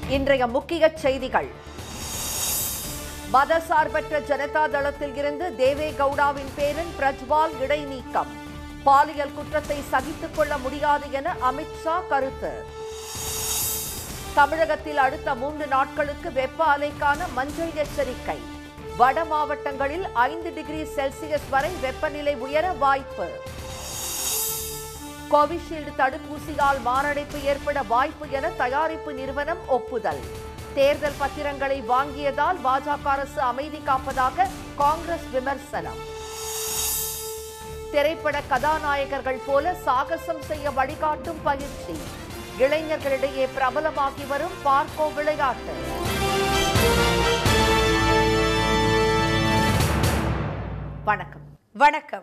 இன்றைய முக்கிய செய்திகள் மதசார்பற்ற ஜனதா தளத்தில் இருந்து தேவே கவுடாவின் பேரன் பிரஜ்வால் இடைநீக்கம் பாலியல் குற்றத்தை சகித்துக் கொள்ள முடியாது என அமித்ஷா கருத்து தமிழகத்தில் அடுத்த மூன்று நாட்களுக்கு வெப்ப அலைக்கான மஞ்சள் எச்சரிக்கை வட மாவட்டங்களில் ஐந்து டிகிரி செல்சியஸ் வரை வெப்பநிலை உயர வாய்ப்பு கோவிஷீல்டு தடுப்பூசியால் மாரடைப்பு ஏற்பட வாய்ப்பு என தயாரிப்பு நிறுவனம் ஒப்புதல் தேர்தல் பத்திரங்களை வாங்கியதால் பாஜக அரசு அமைதி காப்பதாக காங்கிரஸ் விமர்சனம் திரைப்பட கதாநாயகர்கள் போல சாகசம் செய்ய வழிகாட்டும் பயிற்சி இளைஞர்களிடையே பிரபலமாகி வரும் பார்க்கோ விளையாட்டு வணக்கம் வணக்கம்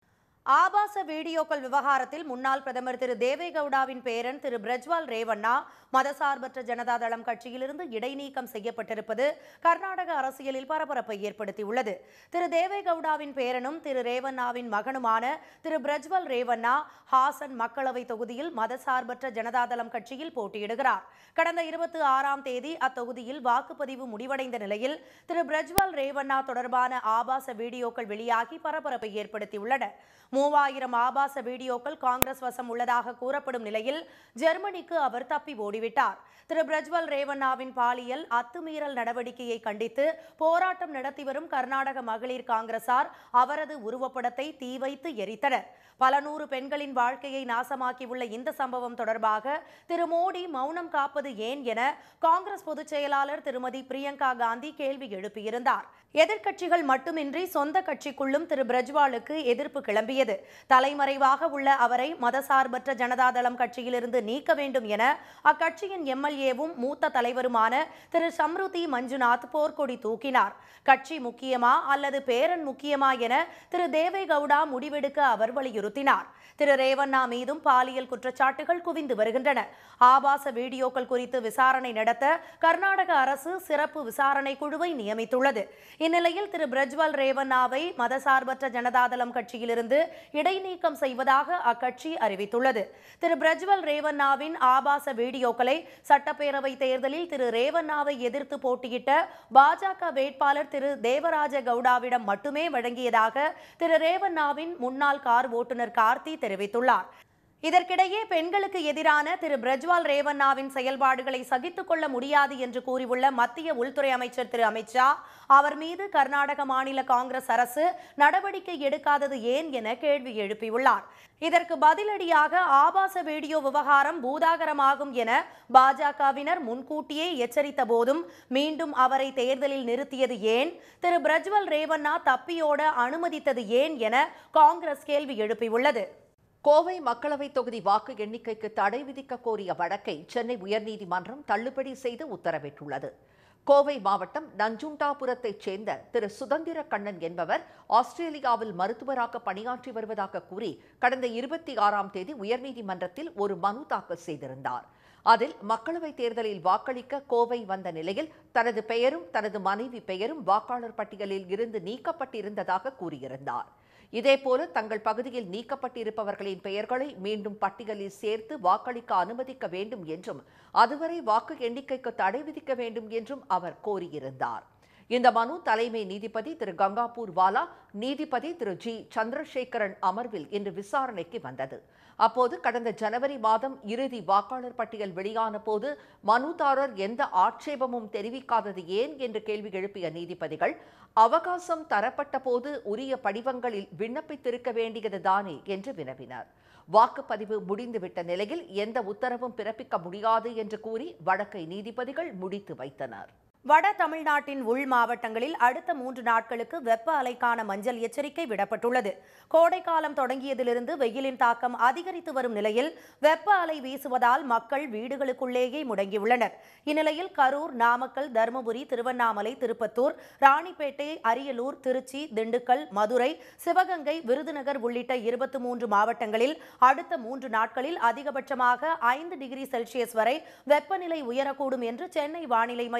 ஆபாச வீடியோக்கள் விவகாரத்தில் முன்னாள் பிரதமர் திரு தேவேகவுடாவின் பேரன் திரு பிரஜ்வால் ரேவண்ணா மதசார்பற்ற ஜனதாதளம் கட்சியிலிருந்து இடைநீக்கம் செய்யப்பட்டிருப்பது கர்நாடக அரசியலில் பரபரப்பை ஏற்படுத்தியுள்ளது திரு தேவேகவுடாவின் பேரனும் திரு ரேவண்ணாவின் மகனுமான திரு பிரஜ்வல் ரேவண்ணா ஹாசன் மக்களவை தொகுதியில் மதசார்பற்ற ஜனதாதளம் கட்சியில் போட்டியிடுகிறார் கடந்த இருபத்தி ஆறாம் தேதி அத்தொகுதியில் வாக்குப்பதிவு முடிவடைந்த நிலையில் திரு பிரஜ்வால் ரேவண்ணா தொடர்பான ஆபாச வீடியோக்கள் வெளியாகி பரபரப்பை ஏற்படுத்தியுள்ளன மூவாயிரம் ஆபாச வீடியோக்கள் காங்கிரஸ் வசம் உள்ளதாக கூறப்படும் நிலையில் ஜெர்மனிக்கு அவர் தப்பி ஓடிவிட்டார் திரு பிரஜ்வல் ரேவண்ணாவின் பாலியல் அத்துமீறல் நடவடிக்கையை கண்டித்து போராட்டம் நடத்தி வரும் கர்நாடக மகளிர் காங்கிரசார் அவரது உருவப்படத்தை தீ வைத்து எரித்தனர் பல நூறு பெண்களின் வாழ்க்கையை நாசமாக்கியுள்ள இந்த சம்பவம் தொடர்பாக திரு மோடி மௌனம் காப்பது ஏன் என காங்கிரஸ் பொதுச் செயலாளர் திருமதி பிரியங்கா காந்தி கேள்வி எழுப்பியிருந்தார் எதிர்க்கட்சிகள் மட்டுமின்றி சொந்த கட்சிக்குள்ளும் திரு பிரஜ்வாலுக்கு எதிர்ப்பு கிளம்பியது தலைமறைவாக உள்ள அவரை மதசார்பற்ற ஜனதாதளம் கட்சியிலிருந்து நீக்க வேண்டும் என அக்கட்சியின் எம்எல்ஏவும் மூத்த தலைவருமான திரு சம்ருதி மஞ்சுநாத் போர்க்கொடி தூக்கினார் கட்சி முக்கியமா அல்லது பேரன் முக்கியமா என திரு தேவேகவுடா முடிவெடுக்க அவர் வலியுறுத்தினார் திரு ரேவண்ணா மீதும் பாலியல் குற்றச்சாட்டுகள் குவிந்து வருகின்றன ஆபாச வீடியோக்கள் குறித்து விசாரணை நடத்த கர்நாடக அரசு சிறப்பு விசாரணை குழுவை நியமித்துள்ளது இந்நிலையில் திரு பிரஜ்வல் ரேவண்ணாவை மதசார்பற்ற ஜனதாதளம் கட்சியிலிருந்து இடைநீக்கம் செய்வதாக அக்கட்சி அறிவித்துள்ளது திரு பிரஜ்வல் ரேவண்ணாவின் ஆபாச வீடியோக்களை சட்டப்பேரவை தேர்தலில் திரு ரேவண்ணாவை எதிர்த்து போட்டியிட்ட பாஜக வேட்பாளர் திரு தேவராஜ கவுடாவிடம் மட்டுமே வழங்கியதாக திரு ரேவண்ணாவின் முன்னாள் கார் ஓட்டுநர் கார்த்தி தெரிவித்துள்ளார் இதற்கிடையே பெண்களுக்கு எதிரான திரு பிரஜ்வால் ரேவண்ணாவின் செயல்பாடுகளை சகித்துக் கொள்ள முடியாது என்று கூறியுள்ள மத்திய உள்துறை அமைச்சர் திரு அமித்ஷா அவர் மீது கர்நாடக மாநில காங்கிரஸ் அரசு நடவடிக்கை எடுக்காதது ஏன் என கேள்வி எழுப்பியுள்ளார் இதற்கு பதிலடியாக ஆபாச வீடியோ விவகாரம் பூதாகரமாகும் என பாஜகவினர் முன்கூட்டியே எச்சரித்த போதும் மீண்டும் அவரை தேர்தலில் நிறுத்தியது ஏன் திரு பிரஜ்வல் ரேவண்ணா தப்பியோட அனுமதித்தது ஏன் என காங்கிரஸ் கேள்வி எழுப்பியுள்ளது கோவை மக்களவை தொகுதி வாக்கு எண்ணிக்கைக்கு தடை விதிக்க கோரிய வழக்கை சென்னை உயர்நீதிமன்றம் தள்ளுபடி செய்து உத்தரவிட்டுள்ளது கோவை மாவட்டம் நஞ்சுண்டாபுரத்தைச் சேர்ந்த திரு சுதந்திர கண்ணன் என்பவர் ஆஸ்திரேலியாவில் மருத்துவராக பணியாற்றி வருவதாக கூறி கடந்த இருபத்தி ஆறாம் தேதி உயர்நீதிமன்றத்தில் ஒரு மனு தாக்கல் செய்திருந்தார் அதில் மக்களவைத் தேர்தலில் வாக்களிக்க கோவை வந்த நிலையில் தனது பெயரும் தனது மனைவி பெயரும் வாக்காளர் பட்டியலில் இருந்து நீக்கப்பட்டிருந்ததாக கூறியிருந்தார் இதேபோல தங்கள் பகுதியில் நீக்கப்பட்டிருப்பவர்களின் பெயர்களை மீண்டும் பட்டியலில் சேர்த்து வாக்களிக்க அனுமதிக்க வேண்டும் என்றும் அதுவரை வாக்கு எண்ணிக்கைக்கு தடை விதிக்க வேண்டும் என்றும் அவர் கோரியிருந்தார் இந்த மனு தலைமை நீதிபதி திரு கங்காபூர் வாலா நீதிபதி திரு ஜி சந்திரசேகரன் அமர்வில் இன்று விசாரணைக்கு வந்தது அப்போது கடந்த ஜனவரி மாதம் இறுதி வாக்காளர் பட்டியல் வெளியான போது மனுதாரர் எந்த ஆட்சேபமும் தெரிவிக்காதது ஏன் என்று கேள்வி எழுப்பிய நீதிபதிகள் அவகாசம் தரப்பட்ட போது உரிய படிவங்களில் விண்ணப்பித்திருக்க வேண்டியதுதானே என்று வினவினர் வாக்குப்பதிவு முடிந்துவிட்ட நிலையில் எந்த உத்தரவும் பிறப்பிக்க முடியாது என்று கூறி வழக்கை நீதிபதிகள் முடித்து வைத்தனர் வட தமிழ்நாட்டின் உள் மாவட்டங்களில் அடுத்த மூன்று நாட்களுக்கு வெப்ப அலைக்கான மஞ்சள் எச்சரிக்கை விடப்பட்டுள்ளது கோடைக்காலம் தொடங்கியதிலிருந்து வெயிலின் தாக்கம் அதிகரித்து வரும் நிலையில் வெப்ப அலை வீசுவதால் மக்கள் வீடுகளுக்குள்ளேயே முடங்கியுள்ளனர் இந்நிலையில் கரூர் நாமக்கல் தருமபுரி திருவண்ணாமலை திருப்பத்தூர் ராணிப்பேட்டை அரியலூர் திருச்சி திண்டுக்கல் மதுரை சிவகங்கை விருதுநகர் உள்ளிட்ட இருபத்தி மூன்று மாவட்டங்களில் அடுத்த மூன்று நாட்களில் அதிகபட்சமாக ஐந்து டிகிரி செல்சியஸ் வரை வெப்பநிலை உயரக்கூடும் என்று சென்னை வானிலை மையம் தெரிவித்துள்ளது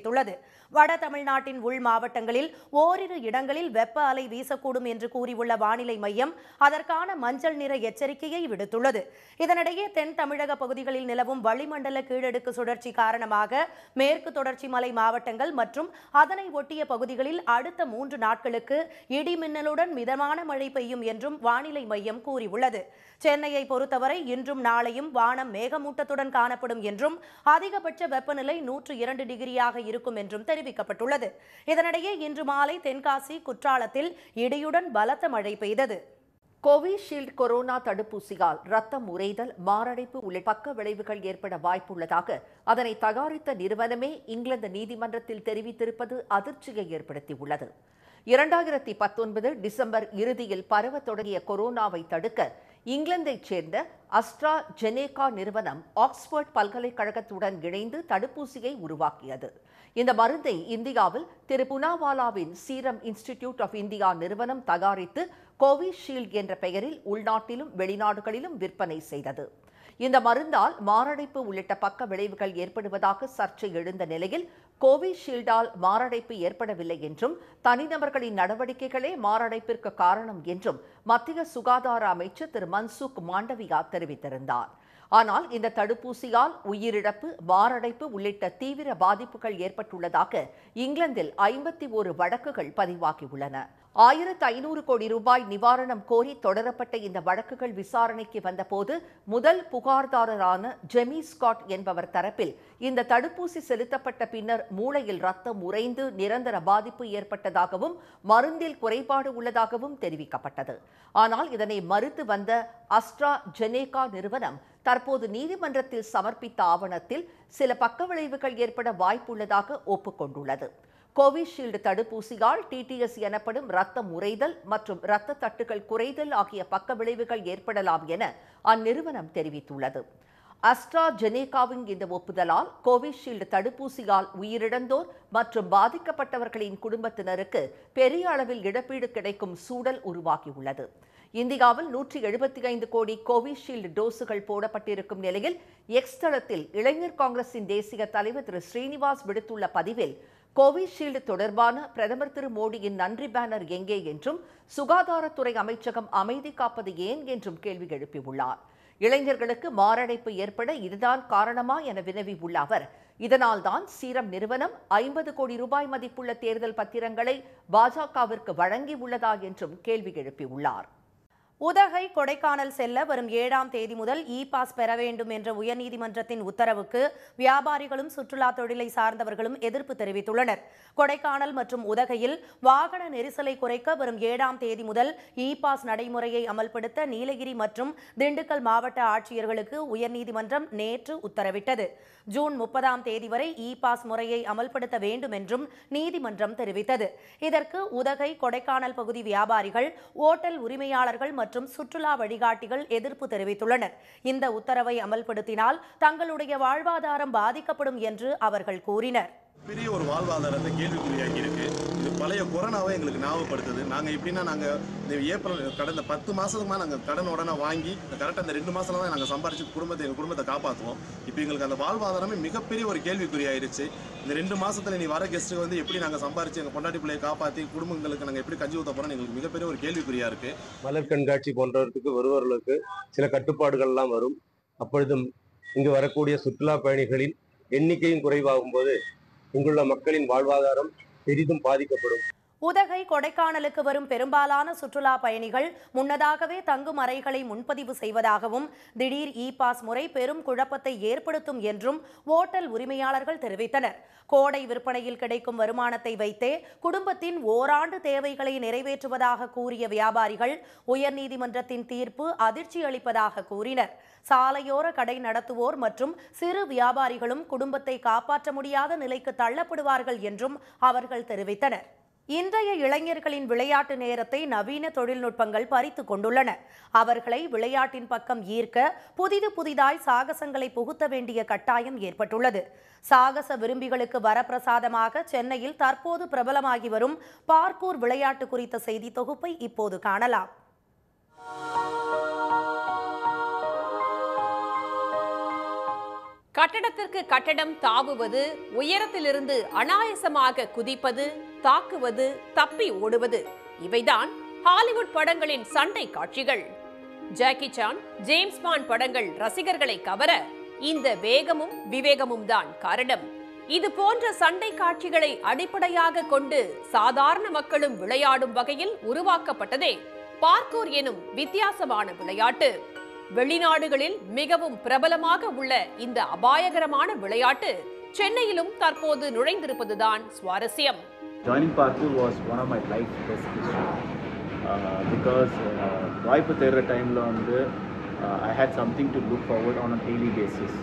தெரிவித்துள்ளது வட தமிழ்நாட்டின் உள் மாவட்டங்களில் ஓரிரு இடங்களில் வெப்ப அலை வீசக்கூடும் என்று கூறியுள்ள வானிலை மையம் அதற்கான மஞ்சள் நிற எச்சரிக்கையை விடுத்துள்ளது இதனிடையே தென் தமிழக பகுதிகளில் நிலவும் வளிமண்டல கீழடுக்கு சுழற்சி காரணமாக மேற்கு தொடர்ச்சி மலை மாவட்டங்கள் மற்றும் அதனை ஒட்டிய பகுதிகளில் அடுத்த மூன்று நாட்களுக்கு இடி மின்னலுடன் மிதமான மழை பெய்யும் என்றும் வானிலை மையம் கூறியுள்ளது சென்னையை பொறுத்தவரை இன்றும் நாளையும் வானம் மேகமூட்டத்துடன் காணப்படும் என்றும் அதிகபட்ச வெப்பநிலை நூற்று இரண்டு டிகிரியாக இருக்கும் என்றும் தெரிவிக்கப்பட்டுள்ளது இதனிடையே இன்று மாலை தென்காசி குற்றாலத்தில் இடியுடன் பலத்த மழை பெய்தது கோவிஷீல்டு கொரோனா தடுப்பூசியால் ரத்தம் உறைதல் மாரடைப்பு உள்ளிட்ட பக்க விளைவுகள் ஏற்பட வாய்ப்புள்ளதாக அதனை தயாரித்த நிறுவனமே இங்கிலாந்து நீதிமன்றத்தில் தெரிவித்திருப்பது அதிர்ச்சியை ஏற்படுத்தியுள்ளது இரண்டாயிரத்தி பத்தொன்பது டிசம்பர் இறுதியில் பரவத் தொடங்கிய கொரோனாவை தடுக்க இங்கிலாந்தைச் சேர்ந்த அஸ்ட்ரா ஜெனேகா நிறுவனம் ஆக்ஸ்போர்ட் பல்கலைக்கழகத்துடன் இணைந்து தடுப்பூசியை உருவாக்கியது இந்த மருந்தை இந்தியாவில் திரு புனாவாலாவின் சீரம் இன்ஸ்டிடியூட் ஆஃப் இந்தியா நிறுவனம் தயாரித்து கோவிஷீல்டு என்ற பெயரில் உள்நாட்டிலும் வெளிநாடுகளிலும் விற்பனை செய்தது இந்த மருந்தால் மாரடைப்பு உள்ளிட்ட பக்க விளைவுகள் ஏற்படுவதாக சர்ச்சை எழுந்த நிலையில் கோவிஷீல்டால் மாரடைப்பு ஏற்படவில்லை என்றும் தனிநபர்களின் நடவடிக்கைகளே மாரடைப்பிற்கு காரணம் என்றும் மத்திய சுகாதார அமைச்சர் திரு மன்சுக் மாண்டவியா தெரிவித்திருந்தார் ஆனால் இந்த தடுப்பூசியால் உயிரிழப்பு மாரடைப்பு உள்ளிட்ட தீவிர பாதிப்புகள் ஏற்பட்டுள்ளதாக இங்கிலாந்தில் ஐம்பத்தி ஒரு வழக்குகள் பதிவாகியுள்ளன ஆயிரத்து ஐநூறு கோடி ரூபாய் நிவாரணம் கோரி தொடரப்பட்ட இந்த வழக்குகள் விசாரணைக்கு வந்தபோது முதல் புகார்தாரரான ஜெமி ஸ்காட் என்பவர் தரப்பில் இந்த தடுப்பூசி செலுத்தப்பட்ட பின்னர் மூளையில் ரத்தம் உறைந்து நிரந்தர பாதிப்பு ஏற்பட்டதாகவும் மருந்தில் குறைபாடு உள்ளதாகவும் தெரிவிக்கப்பட்டது ஆனால் இதனை மறுத்து வந்த அஸ்ட்ரா ஜெனேகா நிறுவனம் தற்போது நீதிமன்றத்தில் சமர்ப்பித்த ஆவணத்தில் சில பக்க விளைவுகள் ஏற்பட வாய்ப்புள்ளதாக ஒப்புக்கொண்டுள்ளது கோவிஷீல்டு தடுப்பூசியால் டிடிஎஸ் எனப்படும் ரத்தம் உறைதல் மற்றும் இரத்த தட்டுகள் குறைதல் ஆகிய பக்க விளைவுகள் ஏற்படலாம் என அந்நிறுவனம் தெரிவித்துள்ளது அஸ்ட்ராஜெனேகாவின் இந்த ஒப்புதலால் கோவிஷீல்டு தடுப்பூசியால் உயிரிழந்தோர் மற்றும் பாதிக்கப்பட்டவர்களின் குடும்பத்தினருக்கு பெரிய அளவில் இழப்பீடு கிடைக்கும் சூழல் உருவாகியுள்ளது இந்தியாவில் நூற்றி எழுபத்தி ஐந்து கோடி கோவிஷீல்டு டோஸுகள் போடப்பட்டிருக்கும் நிலையில் எக்ஸ் தளத்தில் இளைஞர் காங்கிரசின் தேசிய தலைவர் திரு ஸ்ரீனிவாஸ் விடுத்துள்ள பதிவில் கோவிஷீல்டு தொடர்பான பிரதமர் திரு மோடியின் நன்றி பேனர் எங்கே என்றும் சுகாதாரத்துறை அமைச்சகம் அமைதி காப்பது ஏன் என்றும் கேள்வி எழுப்பியுள்ளார் இளைஞர்களுக்கு மாரடைப்பு ஏற்பட இதுதான் காரணமா என வினவியுள்ள அவர் இதனால்தான் சீரம் நிறுவனம் ஐம்பது கோடி ரூபாய் மதிப்புள்ள தேர்தல் பத்திரங்களை பாஜகவிற்கு வழங்கியுள்ளதா என்றும் கேள்வி எழுப்பியுள்ளார் உதகை கொடைக்கானல் செல்ல வரும் ஏழாம் தேதி முதல் இ பாஸ் பெற வேண்டும் என்ற உயர்நீதிமன்றத்தின் உத்தரவுக்கு வியாபாரிகளும் சுற்றுலா தொழிலை சார்ந்தவர்களும் எதிர்ப்பு தெரிவித்துள்ளனர் கொடைக்கானல் மற்றும் உதகையில் வாகன நெரிசலை குறைக்க வரும் ஏழாம் தேதி முதல் இ பாஸ் நடைமுறையை அமல்படுத்த நீலகிரி மற்றும் திண்டுக்கல் மாவட்ட ஆட்சியர்களுக்கு உயர்நீதிமன்றம் நேற்று உத்தரவிட்டது ஜூன் முப்பதாம் தேதி வரை இ பாஸ் முறையை அமல்படுத்த வேண்டும் என்றும் நீதிமன்றம் தெரிவித்தது இதற்கு உதகை கொடைக்கானல் பகுதி வியாபாரிகள் ஓட்டல் உரிமையாளர்கள் மற்றும் சுற்றுலா வழிகாட்டிகள் எதிர்ப்பு தெரிவித்துள்ளனர் இந்த உத்தரவை அமல்படுத்தினால் தங்களுடைய வாழ்வாதாரம் பாதிக்கப்படும் என்று அவர்கள் கூறினர் பெரிய ஒரு வாழ்வாதாரத்தை கேள்விக்குறியாக்கி இருக்கு இது பழைய கொரோனாவை எங்களுக்கு ஞாபகப்படுத்துது நாங்கள் எப்படின்னா நாங்கள் இந்த ஏப்ரல் கடந்த பத்து மாதத்துக்குமா நாங்கள் கடன் உடனே வாங்கி கரெக்டாக அந்த ரெண்டு மாதம் தான் நாங்கள் சம்பாரிச்சு குடும்பத்தை எங்கள் குடும்பத்தை காப்பாற்றுவோம் இப்போ எங்களுக்கு அந்த வாழ்வாதாரமே மிகப்பெரிய ஒரு கேள்விக்குறியாயிருச்சு இந்த ரெண்டு மாசத்துல நீ வர கெஸ்ட்டுக்கு வந்து எப்படி நாங்கள் சம்பாரிச்சு எங்கள் பொண்டாட்டி பிள்ளையை காப்பாற்றி குடும்பங்களுக்கு நாங்கள் எப்படி கஞ்சி ஊற்ற போகிறோம் எங்களுக்கு மிகப்பெரிய ஒரு கேள்விக்குறியா இருக்கு மலர் கண்காட்சி போன்றவற்றுக்கு வருபவர்களுக்கு சில கட்டுப்பாடுகள்லாம் வரும் அப்பொழுது இங்கு வரக்கூடிய சுற்றுலா பயணிகளின் எண்ணிக்கையும் குறைவாகும் போது இங்குள்ள மக்களின் வாழ்வாதாரம் பெரிதும் பாதிக்கப்படும் உதகை கொடைக்கானலுக்கு வரும் பெரும்பாலான சுற்றுலா பயணிகள் முன்னதாகவே தங்கும் அறைகளை முன்பதிவு செய்வதாகவும் திடீர் இ பாஸ் முறை பெரும் குழப்பத்தை ஏற்படுத்தும் என்றும் ஓட்டல் உரிமையாளர்கள் தெரிவித்தனர் கோடை விற்பனையில் கிடைக்கும் வருமானத்தை வைத்தே குடும்பத்தின் ஓராண்டு தேவைகளை நிறைவேற்றுவதாக கூறிய வியாபாரிகள் உயர்நீதிமன்றத்தின் தீர்ப்பு அதிர்ச்சி அளிப்பதாக கூறினர் சாலையோர கடை நடத்துவோர் மற்றும் சிறு வியாபாரிகளும் குடும்பத்தை காப்பாற்ற முடியாத நிலைக்கு தள்ளப்படுவார்கள் என்றும் அவர்கள் தெரிவித்தனர் இன்றைய இளைஞர்களின் விளையாட்டு நேரத்தை நவீன தொழில்நுட்பங்கள் பறித்து கொண்டுள்ளன அவர்களை விளையாட்டின் பக்கம் ஈர்க்க புதிது புதிதாய் சாகசங்களை புகுத்த வேண்டிய கட்டாயம் ஏற்பட்டுள்ளது சாகச விரும்பிகளுக்கு வரப்பிரசாதமாக சென்னையில் தற்போது பிரபலமாகி வரும் பார்க்கூர் விளையாட்டு குறித்த செய்தி தொகுப்பை இப்போது காணலாம் கட்டடத்திற்கு கட்டடம் தாவுவது உயரத்திலிருந்து அனாயசமாக குதிப்பது தாக்குவது தப்பி ஓடுவது இவைதான் ஹாலிவுட் படங்களின் சண்டை காட்சிகள் ஜாக்கி சான் ஜேம்ஸ் பாண்ட் படங்கள் ரசிகர்களை கவர இந்த வேகமும் விவேகமும் தான் காரணம் இது போன்ற சண்டை காட்சிகளை அடிப்படையாக கொண்டு சாதாரண மக்களும் விளையாடும் வகையில் உருவாக்கப்பட்டதே பார்க்கூர் எனும் வித்தியாசமான விளையாட்டு வெளிநாடுகளில் மிகவும் பிரபலமாக உள்ள இந்த அபாயகரமான விளையாட்டு சென்னையிலும் தற்போது நுழைந்திருப்பதுதான் சுவாரஸ்யம் Joining parkour was one of my life best decisions uh, because uh, வாய்ப்பு தேடுற டைமில் வந்து I had something to look forward on a daily basis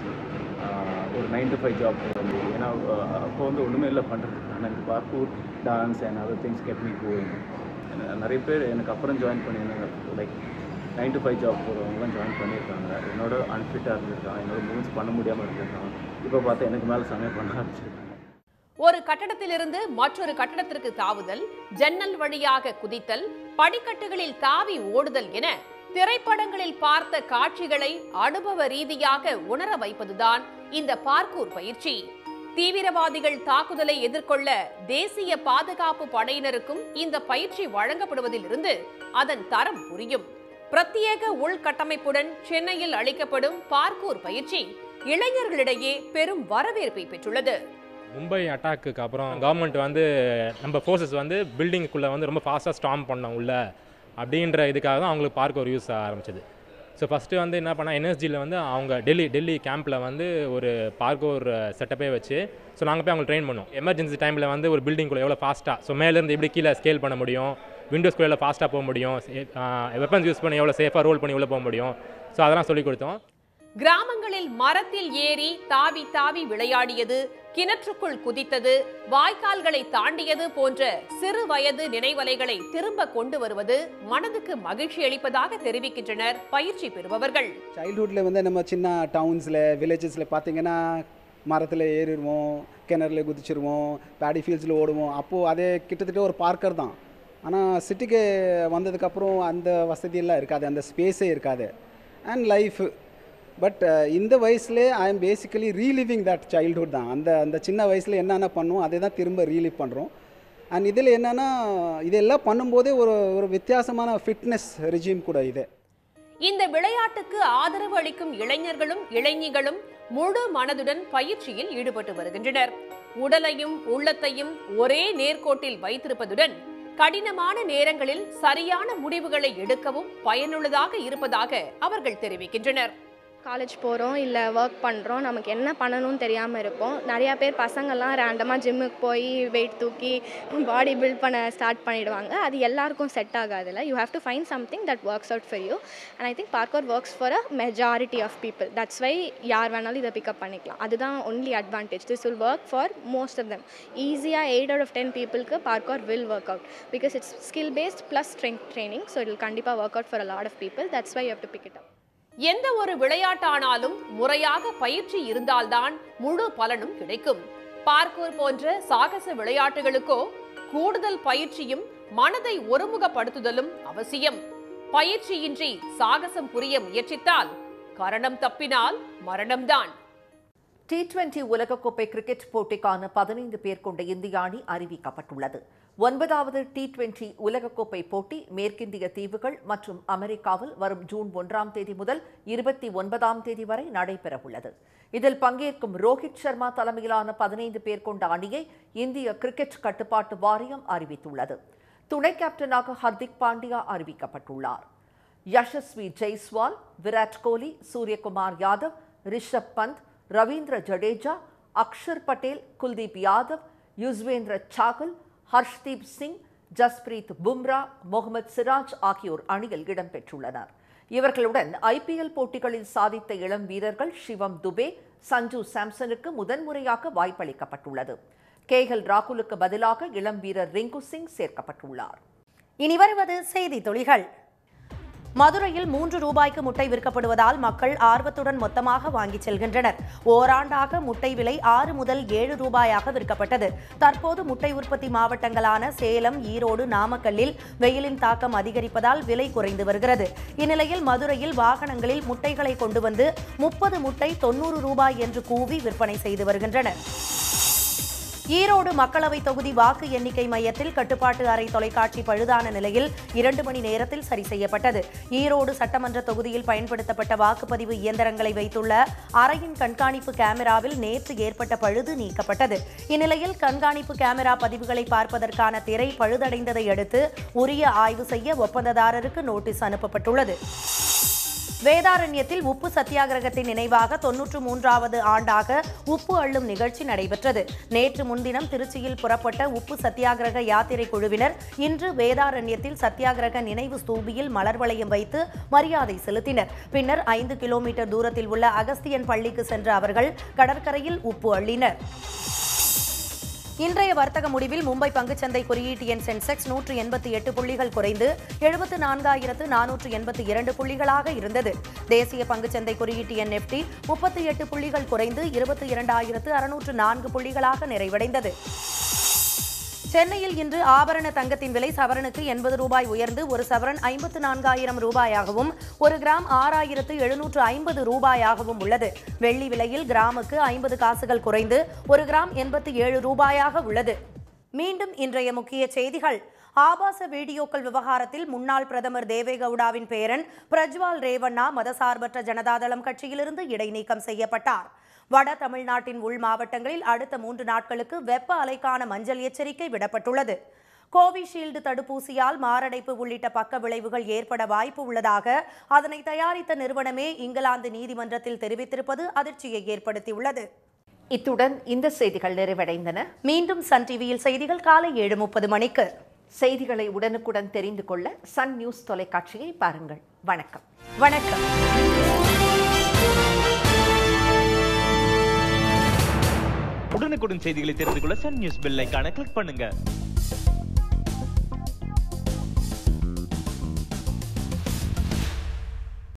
ஒரு நைன் டு ஃபைவ் ஜாப் வந்து ஏன்னா அப்போ வந்து ஒன்றுமே இல்லை பண்ணுறதுக்கு ஆனால் இந்த parkour dance and other things get me going நிறைய பேர் எனக்கு அப்புறம் ஜாயின் பண்ணியிருந்தாங்க like nine to five job போகிறவங்களாம் ஜாயின் பண்ணியிருக்காங்க என்னோட அன்ஃபிட்டாக இருந்திருக்காங்க என்னோட மூவ்ஸ் பண்ண முடியாமல் இருந்திருக்காங்க இப்போ பார்த்தா எனக்கு மேலே சமயம் பண்ண ஆரம்பிச்சிருக்காங்க ஒரு கட்டடத்திலிருந்து மற்றொரு கட்டடத்திற்கு தாவுதல் ஜன்னல் வழியாக குதித்தல் படிக்கட்டுகளில் தாவி ஓடுதல் என திரைப்படங்களில் பார்த்த காட்சிகளை அனுபவ ரீதியாக உணர வைப்பதுதான் இந்த பார்க்கூர் பயிற்சி தீவிரவாதிகள் தாக்குதலை எதிர்கொள்ள தேசிய பாதுகாப்பு படையினருக்கும் இந்த பயிற்சி வழங்கப்படுவதிலிருந்து அதன் தரம் புரியும் பிரத்யேக உள்கட்டமைப்புடன் சென்னையில் அளிக்கப்படும் பார்க்கூர் பயிற்சி இளைஞர்களிடையே பெரும் வரவேற்பை பெற்றுள்ளது மும்பை அட்டாக்குக்கு அப்புறம் கவர்மெண்ட் வந்து நம்ம ஃபோர்ஸஸ் வந்து பில்டிங்குள்ளே வந்து ரொம்ப ஃபாஸ்ட்டாக ஸ்டாம் பண்ணோம் உள்ள அப்படின்ற இதுக்காக தான் அவங்களுக்கு பார்க்க ஒரு யூஸ் ஆரம்பிச்சது ஸோ ஃபஸ்ட்டு வந்து என்ன பண்ணால் என்எஸ்ஜியில் வந்து அவங்க டெல்லி டெல்லி கேம்பில் வந்து ஒரு பார்க்கோர் செட்டப்பே வச்சு ஸோ நாங்கள் போய் அவங்களை ட்ரெயின் பண்ணோம் எமர்ஜென்சி டைமில் வந்து ஒரு பில்டிங்குள்ளே எவ்வளோ ஃபாஸ்ட்டாக ஸோ மேலேருந்து எப்படி கீழே ஸ்கேல் பண்ண முடியும் விண்டோஸ்குள்ளே எவ்வளோ ஃபாஸ்ட்டாக போக முடியும் வெப்பன்ஸ் யூஸ் பண்ணி எவ்வளோ சேஃபாக ரோல் பண்ணி உள்ளே போக முடியும் ஸோ அதெல்லாம் சொல்லிக் கொடுத்தோம் கிராமங்களில் மரத்தில் ஏறி தாவி தாவி விளையாடியது கிணற்றுக்குள் குதித்தது வாய்க்கால்களை தாண்டியது போன்ற சிறு வயது நினைவலைகளை திரும்ப கொண்டு வருவது மனதுக்கு மகிழ்ச்சி அளிப்பதாக தெரிவிக்கின்றனர் பயிற்சி பெறுபவர்கள் சைல்ட்ஹுட்டில் வந்து நம்ம சின்ன டவுன்ஸில் வில்லேஜஸில் பார்த்தீங்கன்னா மரத்தில் ஏறிடுவோம் கிணறுல குதிச்சிருவோம் பேடி ஃபீல்ட்ஸில் ஓடுவோம் அப்போது அதே கிட்டத்தட்ட ஒரு பார்க்கர் தான் ஆனால் சிட்டிக்கு வந்ததுக்கப்புறம் அந்த வசதியெல்லாம் இருக்காது அந்த ஸ்பேஸே இருக்காது அண்ட் லைஃப் பட் இந்த வயசுல I am basically reliving that childhood தான் அந்த அந்த சின்ன வயசில் என்னென்ன பண்ணுவோம் அதை தான் திரும்ப ரீலிவ் பண்ணுறோம் அண்ட் இதில் என்னென்னா இதெல்லாம் பண்ணும்போதே ஒரு ஒரு வித்தியாசமான ஃபிட்னஸ் ரெஜிம் கூட இது இந்த விளையாட்டுக்கு ஆதரவு அளிக்கும் இளைஞர்களும் இளைஞிகளும் முழு மனதுடன் பயிற்சியில் ஈடுபட்டு வருகின்றனர் உடலையும் உள்ளத்தையும் ஒரே நேர்கோட்டில் வைத்திருப்பதுடன் கடினமான நேரங்களில் சரியான முடிவுகளை எடுக்கவும் பயனுள்ளதாக இருப்பதாக அவர்கள் தெரிவிக்கின்றனர் காலேஜ் போகிறோம் இல்லை ஒர்க் பண்ணுறோம் நமக்கு என்ன பண்ணணும்னு தெரியாமல் இருப்போம் நிறையா பேர் பசங்கள்லாம் ரேண்டமாக ஜிம்முக்கு போய் வெயிட் தூக்கி பாடி பில்ட் பண்ண ஸ்டார்ட் பண்ணிடுவாங்க அது எல்லாருக்கும் செட் ஆகாதுல்ல you have to find something that works out for you and I think parkour works for a majority of people that's why யார் வேணாலும் இதை பிக்கப் பண்ணிக்கலாம் அதுதான் only advantage this will work for most of them ஈஸியாக eight out of ten பீப்புளுக்கு parkour will work out because it's skill based plus strength training so it கண்டிப்பாக work out for a lot of people that's why you have to pick it up எந்த ஒரு விளையாட்டானாலும் முறையாக பயிற்சி இருந்தால்தான் முழு பலனும் கிடைக்கும் பார்க்கூர் போன்ற சாகச விளையாட்டுகளுக்கோ கூடுதல் பயிற்சியும் மனதை ஒருமுகப்படுத்துதலும் அவசியம் பயிற்சியின்றி சாகசம் புரிய முயற்சித்தால் கரணம் தப்பினால் மரணம்தான் டி டுவெண்டி உலகக்கோப்பை கிரிக்கெட் போட்டிக்கான பதினைந்து பேர் கொண்ட இந்திய அணி அறிவிக்கப்பட்டுள்ளது ஒன்பதாவது டி டுவெண்டி உலகக்கோப்பை போட்டி மேற்கிந்திய தீவுகள் மற்றும் அமெரிக்காவில் வரும் ஜூன் ஒன்றாம் தேதி முதல் இருபத்தி ஒன்பதாம் தேதி வரை நடைபெறவுள்ளது இதில் பங்கேற்கும் ரோஹித் சர்மா தலைமையிலான பதினைந்து பேர் கொண்ட அணியை இந்திய கிரிக்கெட் கட்டுப்பாட்டு வாரியம் அறிவித்துள்ளது துணை கேப்டனாக ஹர்திக் பாண்டியா அறிவிக்கப்பட்டுள்ளார் யஷஸ்வி ஜெய்ஸ்வால் விராட் கோலி சூரியகுமார் யாதவ் ரிஷப் பந்த் ரவீந்திர ஜடேஜா அக்ஷர் பட்டேல் குல்தீப் யாதவ் யுஸ்வேந்திர சாகல் ஹர்ஷ்தீப் சிங் ஜஸ்பிரீத் பும்ரா முகமது சிராஜ் ஆகியோர் அணியில் இடம்பெற்றுள்ளனர் இவர்களுடன் ஐபிஎல் போட்டிகளில் சாதித்த இளம் வீரர்கள் சிவம் துபே சஞ்சு சாம்சனுக்கு முதன்முறையாக வாய்ப்பளிக்கப்பட்டுள்ளது கே எல் ராகுலுக்கு பதிலாக இளம் வீரர் ரிங்கு சிங் சேர்க்கப்பட்டுள்ளார் இனி வருவது செய்தி துளிகள் மதுரையில் மூன்று ரூபாய்க்கு முட்டை விற்கப்படுவதால் மக்கள் ஆர்வத்துடன் மொத்தமாக வாங்கிச் செல்கின்றனர் ஓராண்டாக முட்டை விலை ஆறு முதல் ஏழு ரூபாயாக விற்கப்பட்டது தற்போது முட்டை உற்பத்தி மாவட்டங்களான சேலம் ஈரோடு நாமக்கல்லில் வெயிலின் தாக்கம் அதிகரிப்பதால் விலை குறைந்து வருகிறது இந்நிலையில் மதுரையில் வாகனங்களில் முட்டைகளை கொண்டு வந்து முப்பது முட்டை தொன்னூறு ரூபாய் என்று கூவி விற்பனை செய்து வருகின்றனர் ஈரோடு மக்களவைத் தொகுதி வாக்கு எண்ணிக்கை மையத்தில் கட்டுப்பாட்டு அறை தொலைக்காட்சி பழுதான நிலையில் இரண்டு மணி நேரத்தில் சரி செய்யப்பட்டது ஈரோடு சட்டமன்ற தொகுதியில் பயன்படுத்தப்பட்ட வாக்குப்பதிவு இயந்திரங்களை வைத்துள்ள அறையின் கண்காணிப்பு கேமராவில் நேற்று ஏற்பட்ட பழுது நீக்கப்பட்டது இந்நிலையில் கண்காணிப்பு கேமரா பதிவுகளை பார்ப்பதற்கான திரை பழுதடைந்ததை அடுத்து உரிய ஆய்வு செய்ய ஒப்பந்ததாரருக்கு நோட்டீஸ் அனுப்பப்பட்டுள்ளது வேதாரண்யத்தில் உப்பு சத்தியாகிரகத்தின் நினைவாக தொன்னூற்று மூன்றாவது ஆண்டாக உப்பு அள்ளும் நிகழ்ச்சி நடைபெற்றது நேற்று முன்தினம் திருச்சியில் புறப்பட்ட உப்பு சத்தியாகிரக யாத்திரை குழுவினர் இன்று வேதாரண்யத்தில் சத்தியாகிரக நினைவு ஸ்தூபியில் மலர் வளையம் வைத்து மரியாதை செலுத்தினர் பின்னர் ஐந்து கிலோமீட்டர் தூரத்தில் உள்ள அகஸ்தியன் பள்ளிக்கு சென்ற அவர்கள் கடற்கரையில் உப்பு அள்ளினர் இன்றைய வர்த்தக முடிவில் மும்பை பங்குச்சந்தை குறியீட்டு எண் சென்செக்ஸ் நூற்று எண்பத்தி எட்டு புள்ளிகள் குறைந்து எழுபத்து நான்காயிரத்து நானூற்று எண்பத்தி இரண்டு புள்ளிகளாக இருந்தது தேசிய பங்குச்சந்தை குறியீட்டு எண் நிப்டி முப்பத்தி எட்டு புள்ளிகள் குறைந்து இருபத்தி இரண்டாயிரத்து அறுநூற்று நான்கு புள்ளிகளாக நிறைவடைந்தது சென்னையில் இன்று ஆபரண தங்கத்தின் விலை சவரனுக்கு எண்பது ரூபாய் உயர்ந்து ஒரு சவரன் ஐம்பத்து நான்காயிரம் ரூபாயாகவும் ஒரு கிராம் ஆறாயிரத்து எழுநூற்று ஐம்பது ரூபாயாகவும் உள்ளது வெள்ளி விலையில் கிராமுக்கு ஐம்பது காசுகள் குறைந்து ஒரு கிராம் எண்பத்தி ஏழு ரூபாயாக உள்ளது மீண்டும் இன்றைய முக்கிய செய்திகள் ஆபாச வீடியோக்கள் விவகாரத்தில் முன்னாள் பிரதமர் தேவேகவுடாவின் பேரன் பிரஜ்வால் ரேவண்ணா மதசார்பற்ற ஜனதாதளம் கட்சியிலிருந்து இடைநீக்கம் செய்யப்பட்டார் வட தமிழ்நாட்டின் உள் மாவட்டங்களில் அடுத்த மூன்று நாட்களுக்கு வெப்ப அலைக்கான மஞ்சள் எச்சரிக்கை விடப்பட்டுள்ளது கோவிஷீல்டு தடுப்பூசியால் மாரடைப்பு உள்ளிட்ட பக்க விளைவுகள் ஏற்பட வாய்ப்பு உள்ளதாக அதனை தயாரித்த நிறுவனமே இங்கிலாந்து நீதிமன்றத்தில் தெரிவித்திருப்பது அதிர்ச்சியை ஏற்படுத்தியுள்ளது இத்துடன் இந்த செய்திகள் நிறைவடைந்தன மீண்டும் சன் டிவியில் செய்திகள் காலை ஏழு முப்பது மணிக்கு செய்திகளை உடனுக்குடன் தெரிந்து கொள்ள சன் நியூஸ் தொலைக்காட்சியை பாருங்கள் வணக்கம் வணக்கம் உடனுக்குடன் செய்திகளை தெரிந்து கொள்ள சன் நியூஸ் பெல் ஐகானை கிளிக் பண்ணுங்க